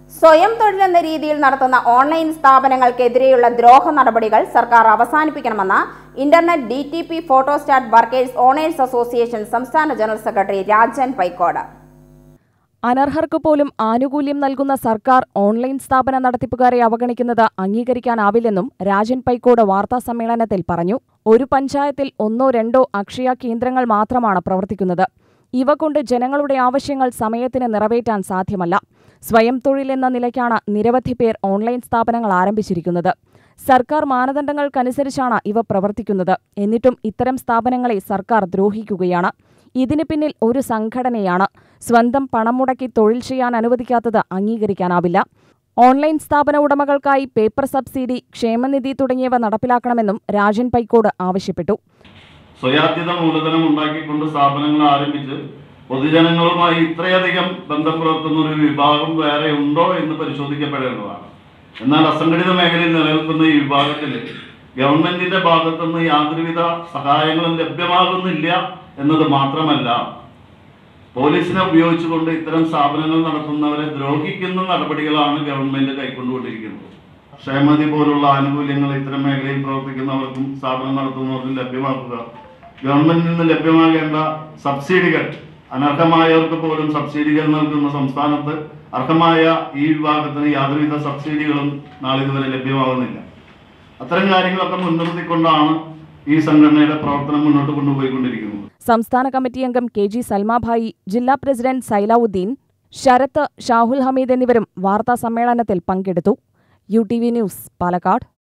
സ്വയം തൊഴിലെന്ന രീതിയിൽ നടത്തുന്ന ഓൺലൈൻ സ്ഥാപനങ്ങൾക്കെതിരെയുള്ള ദ്രോഹ നടപടികൾ സർക്കാർ അവസാനിപ്പിക്കണമെന്ന് internet D T P photostat workers owners association സംസ്ഥാന ജനറൽ സെക്രട്ടറി രാജൻ പൈക്കോട് അനർഹർക്ക് പോലും ആനുകൂല്യം നൽകുന്ന സർക്കാർ ഓൺലൈൻ സ്ഥാപന നടത്തിപ്പുകാരെ അവഗണിക്കുന്നത് അംഗീകരിക്കാനാവില്ലെന്നും രാജൻ പൈക്കോട് വാർത്താസമ്മേളനത്തിൽ പറഞ്ഞു ഒരു പഞ്ചായത്തിൽ ഒന്നോ രണ്ടോ അക്ഷയ കേന്ദ്രങ്ങൾ മാത്രമാണ് പ്രവർത്തിക്കുന്നത് ഇവ കൊണ്ട് ജനങ്ങളുടെ ആവശ്യങ്ങൾ സമയത്തിന് നിറവേറ്റാൻ സാധ്യമല്ല സ്വയം തൊഴിലെന്ന നിലയ്ക്കാണ് നിരവധി പേർ ഓൺലൈൻ സ്ഥാപനങ്ങൾ ആരംഭിച്ചിരിക്കുന്നത് സർക്കാർ മാനദണ്ഡങ്ങൾക്കനുസരിച്ചാണ് ഇവ പ്രവർത്തിക്കുന്നത് എന്നിട്ടും ഇത്തരം സ്ഥാപനങ്ങളെ സർക്കാർ ദ്രോഹിക്കുകയാണ് ഇതിന് പിന്നിൽ ഒരു സംഘടനയാണ് സ്വന്തം പണം മുടക്കി തൊഴിൽ ചെയ്യാൻ അനുവദിക്കാത്തത് അംഗീകരിക്കാനാവില്ല ഓൺലൈൻ സ്ഥാപന ഉടമകൾക്കായി പേപ്പർ സബ്സിഡി ക്ഷേമനിധി തുടങ്ങിയവ നടപ്പിലാക്കണമെന്നും രാജൻ പൈക്കോട് ആവശ്യപ്പെട്ടു സ്വയാത്യത മൂലധനം ഉണ്ടാക്കിക്കൊണ്ട് സ്ഥാപനങ്ങൾ ആരംഭിച്ച് പൊതുജനങ്ങളുമായി ഇത്രയധികം ബന്ധം പുലർത്തുന്ന ഒരു വിഭാഗം വേറെ ഉണ്ടോ എന്ന് പരിശോധിക്കപ്പെടേണ്ടതാണ് എന്നാൽ അസംഘടിത മേഖലയിൽ നിലനിൽക്കുന്ന ഈ വിഭാഗത്തിൽ ഗവൺമെന്റിന്റെ ഭാഗത്തുനിന്ന് യാതൊരുവിധ സഹായങ്ങളും ലഭ്യമാകുന്നില്ല എന്നത് മാത്രമല്ല പോലീസിനെ ഉപയോഗിച്ചുകൊണ്ട് ഇത്തരം സ്ഥാപനങ്ങൾ നടത്തുന്നവരെ ദ്രോഹിക്കുന്ന നടപടികളാണ് ഗവൺമെന്റ് കൈക്കൊണ്ടുകൊണ്ടിരിക്കുന്നത് ക്ഷേമനിധി പോലുള്ള ആനുകൂല്യങ്ങൾ ഇത്തരം മേഖലയിൽ പ്രവർത്തിക്കുന്നവർക്കും സ്ഥാപനം നടത്തുന്നവർക്കും ലഭ്യമാക്കുക ഗവൺമെന്റിൽ നിന്ന് ലഭ്യമാകേണ്ട സബ്സിഡികൾ അനർഹമായവർക്ക് പോലും സബ്സിഡികൾ നൽകുന്ന സംസ്ഥാനത്ത് അർഹമായ ഈ വിഭാഗത്തിന് യാതൊരുവിധ സബ്സിഡികളും നാളിതുവരെ ലഭ്യമാകുന്നില്ല അത്തരം കാര്യങ്ങളൊക്കെ മുൻനിർത്തിക്കൊണ്ടാണ് ഈ സംഘടനയുടെ പ്രവർത്തനം മുന്നോട്ട് കൊണ്ടുപോയിക്കൊണ്ടിരിക്കുന്നത് സംസ്ഥാന കമ്മിറ്റി അംഗം കെ ജി സൽമാഭായി ജില്ലാ പ്രസിഡന്റ് സൈലാവുദ്ദീൻ ശരത്ത് ഷാഹുൽ ഹമീദ് എന്നിവരും വാർത്താ സമ്മേളനത്തിൽ പങ്കെടുത്തു U T V news Palakkad